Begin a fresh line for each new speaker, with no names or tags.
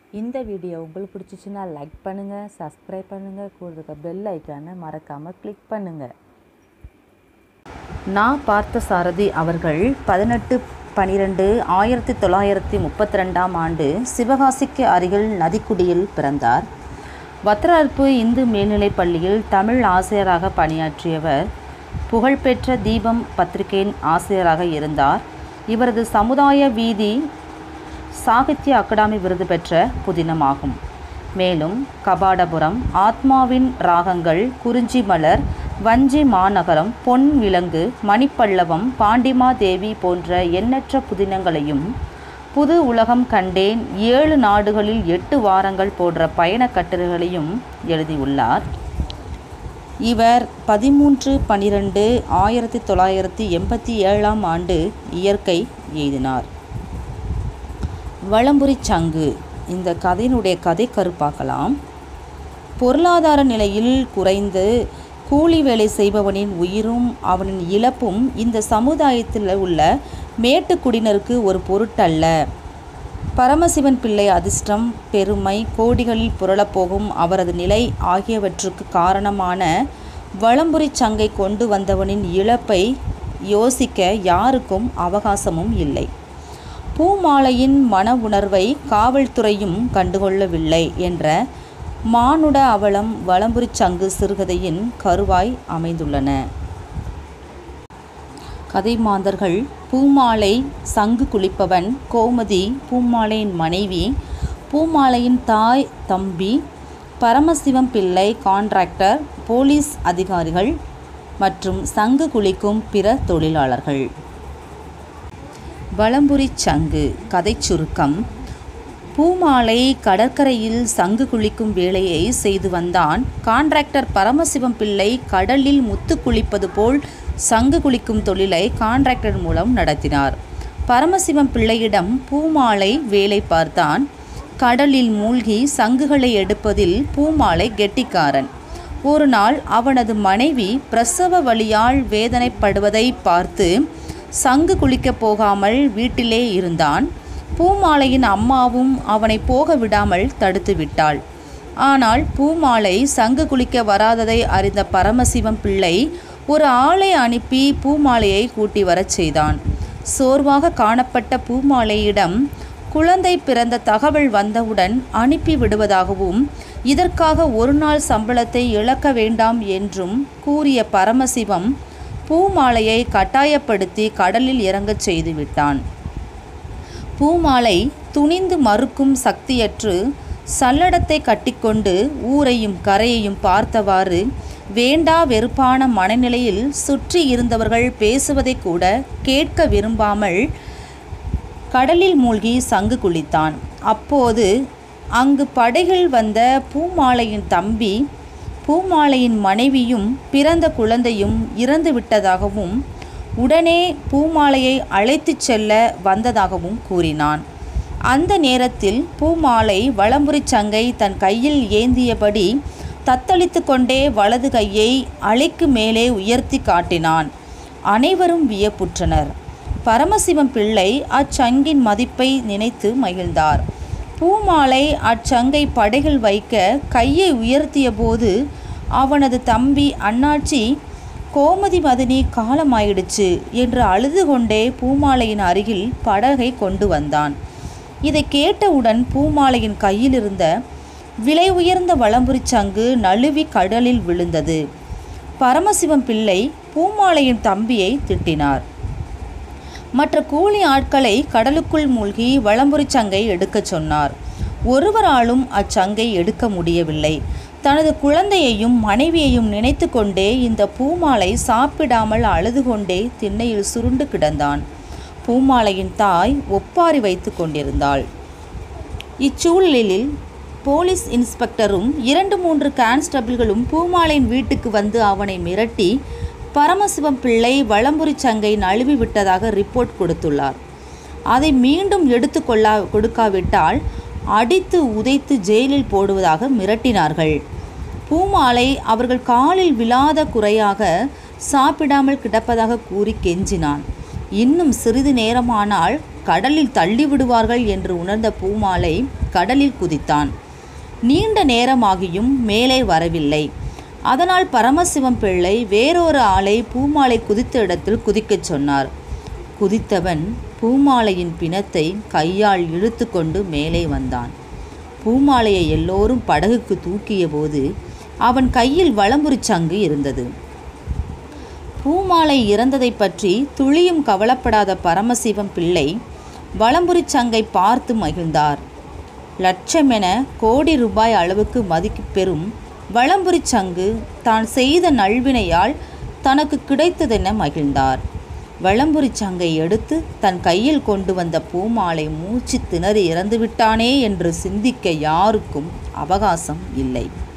இந்த வீடியோ உங்களுக்கு பிடிச்சிச்சின்னா லைக் பண்ணுங்கள் சப்ஸ்கிரைப் பண்ணுங்கள் கூட இருக்க பெல் ஐக்கானை மறக்காமல் கிளிக் பண்ணுங்கள் நான் பார்த்த சாரதி அவர்கள் பதினெட்டு பனிரெண்டு ஆயிரத்தி தொள்ளாயிரத்தி முப்பத்தி ரெண்டாம் ஆண்டு சிவகாசிக்கு அருகில் நதிக்குடியில் பிறந்தார் வத்திரார்ப்பு இந்து மேல்நிலைப் பள்ளியில் தமிழ் ஆசிரியராக பணியாற்றியவர் புகழ்பெற்ற தீபம் பத்திரிகையின் ஆசிரியராக இருந்தார் இவரது சமுதாய வீதி சாகித்ய அகாடமி விருது பெற்ற புதினமாகும் மேலும் கபாடபுரம் ஆத்மாவின் ராகங்கள் குறிஞ்சி மலர் வஞ்சி மாநகரம் பொன் விலங்கு மணிப்பல்லவம் பாண்டிமா தேவி போன்ற எண்ணற்ற புதினங்களையும் புது உலகம் கண்டேன் ஏழு நாடுகளில் எட்டு வாரங்கள் போன்ற பயணக் கட்டுரைகளையும் எழுதியுள்ளார் இவர் பதிமூன்று பனிரெண்டு ஆயிரத்தி தொள்ளாயிரத்தி எண்பத்தி ஏழாம் ஆண்டு இயற்கை எய்தினார் வளம்புரி சங்கு இந்த கதையினுடைய கதை கருப்பாக்கலாம் பொருளாதார நிலையில் குறைந்து கூலி வேலை செய்பவனின் உயிரும் அவனின் இழப்பும் இந்த சமுதாயத்தில் உள்ள மேட்டுக்குடியினருக்கு ஒரு பொருட்டல்ல பரமசிவன் பிள்ளை அதிர்ஷ்டம் பெருமை கோடிகளில் புரளப்போகும் அவரது நிலை ஆகியவற்றுக்கு காரணமான வளம்புரி சங்கை கொண்டு வந்தவனின் இழப்பை யோசிக்க யாருக்கும் அவகாசமும் இல்லை பூமாலையின் மன உணர்வை காவல்துறையும் கண்டுகொள்ளவில்லை என்ற மானுட அவலம் வளம்புரி சங்கு சிறுகதையின் கருவாய் அமைந்துள்ளன கதை மாந்தர்கள் பூமாலை சங்கு குளிப்பவன் கோமதி பூமாலையின் மனைவி பூமாலையின் தாய் தம்பி பரமசிவம் பிள்ளை கான்ட்ராக்டர் போலீஸ் அதிகாரிகள் மற்றும் சங்கு குளிக்கும் பிற தொழிலாளர்கள் வளம்புரி சங்கு கதை சுருக்கம் பூமாலை கடற்கரையில் சங்கு குளிக்கும் வேலையை செய்து வந்தான் கான்ட்ராக்டர் பரமசிவம் பிள்ளை கடலில் முத்து குளிப்பது போல் சங்கு குளிக்கும் தொழிலை கான்ட்ராக்டர் மூலம் நடத்தினார் பரமசிவம் பிள்ளையிடம் பூமாலை வேலை பார்த்தான் கடலில் மூழ்கி சங்குகளை எடுப்பதில் பூமாலை கெட்டிக்காரன் ஒரு நாள் அவனது மனைவி பிரசவ வலியால் வேதனைப்படுவதை பார்த்து சங்கு குளிக்கப் போகாமல் வீட்டிலே இருந்தான் பூமாலையின் அம்மாவும் அவனை போக விடாமல் தடுத்து விட்டாள் ஆனால் பூமாலை சங்கு குளிக்க வராததை அறிந்த பரமசிவம் பிள்ளை ஒரு ஆளை அனுப்பி பூமாலையை கூட்டி வரச் செய்தான் சோர்வாக காணப்பட்ட பூமாலையிடம் குழந்தை பிறந்த தகவல் வந்தவுடன் அனுப்பி விடுவதாகவும் இதற்காக ஒரு நாள் சம்பளத்தை இழக்க வேண்டாம் என்றும் கூறிய பரமசிவம் பூமாலையை கட்டாயப்படுத்தி கடலில் இறங்கச் செய்து விட்டான் பூமாலை துணிந்து மறுக்கும் சக்தியற்று சல்லடத்தை கட்டிக்கொண்டு ஊரையும் கரையையும் பார்த்தவாறு வேண்டா வெறுப்பான மனநிலையில் சுற்றி இருந்தவர்கள் பேசுவதை கூட கேட்க விரும்பாமல் கடலில் மூழ்கி சங்கு குளித்தான் அப்போது அங்கு படகில் வந்த பூமாலையின் தம்பி பூமாலையின் மனைவியும் பிறந்த குழந்தையும் இறந்து விட்டதாகவும் உடனே பூமாலையை அழைத்துச் செல்ல வந்ததாகவும் கூறினான் அந்த நேரத்தில் பூமாலை வளம்புரி சங்கை தன் கையில் ஏந்தியபடி தத்தளித்து கொண்டே வலது கையை அலைக்கு மேலே உயர்த்தி காட்டினான் அனைவரும் வியப்புற்றனர் பரமசிவம் பிள்ளை அச்சங்கின் மதிப்பை நினைத்து மகிழ்ந்தார் பூமாலை அச்சங்கை படைகள் வைக்க கையை உயர்த்திய போது அவனது தம்பி அண்ணாச்சி கோமதி மதினி காலமாயிடுச்சு என்று அழுது கொண்டே பூமாலையின் அருகில் படகை கொண்டு வந்தான் இதை கேட்டவுடன் பூமாலையின் கையில் இருந்த விலை உயர்ந்த வளம்புரி சங்கு நழுவி கடலில் விழுந்தது பரமசிவம் பிள்ளை பூமாலையின் தம்பியை திட்டினார் மற்ற கூலி ஆட்களை கடலுக்குள் மூழ்கி வளம்புரி சங்கை எடுக்கச் சொன்னார் ஒருவராலும் அச்சங்கை எடுக்க முடியவில்லை தனது குழந்தையையும் மனைவியையும் நினைத்து கொண்டே இந்த பூமாலை சாப்பிடாமல் அழுது கொண்டே திண்ணையில் சுருண்டு கிடந்தான் பூமாலையின் தாய் ஒப்பாரி வைத்து கொண்டிருந்தாள் இச்சூழலில் போலீஸ் இன்ஸ்பெக்டரும் இரண்டு மூன்று கான்ஸ்டபிள்களும் பூமாலையின் வீட்டுக்கு வந்து அவனை மிரட்டி பரமசிவம் பிள்ளை வளம்புரி சங்கை நழுவி விட்டதாக ரிப்போர்ட் கொடுத்துள்ளார் அதை மீண்டும் எடுத்து கொள்ளா கொடுக்காவிட்டால் அடித்து உதைத்து ஜெயிலில் போடுவதாக மிரட்டினார்கள் பூமாலை அவர்கள் காலில் விழாத குறையாக சாப்பிடாமல் கிடப்பதாக கூறி கெஞ்சினான் இன்னும் சிறிது நேரமானால் கடலில் தள்ளிவிடுவார்கள் என்று உணர்ந்த பூமாலை கடலில் குதித்தான் நீண்ட நேரமாகியும் மேலே வரவில்லை அதனால் பரமசிவம் பிள்ளை வேறொரு ஆளை பூமாலை குதித்த இடத்தில் குதிக்கச் சொன்னார் குதித்தவன் பூமாலையின் பிணத்தை கையால் இழுத்து கொண்டு மேலே வந்தான் பூமாலையை எல்லோரும் படகுக்கு தூக்கிய போது அவன் கையில் வளம்புரிச் சங்கு இருந்தது பூமாலை இறந்ததை பற்றி துளியும் கவலைப்படாத பரமசிவம் பிள்ளை வளம்புரிச் சங்கை பார்த்து மகிழ்ந்தார் லட்சமென கோடி ரூபாய் அளவுக்கு மதிக்கு பெறும் வளம்புரிச் சங்கு தான் செய்த நல்வினையால் தனக்கு கிடைத்ததென மகிழ்ந்தார் வளம்புரிச் சங்கை எடுத்து தன் கையில் கொண்டு வந்த பூமாலை மூச்சு திணறி இறந்துவிட்டானே என்று சிந்திக்க யாருக்கும் அவகாசம் இல்லை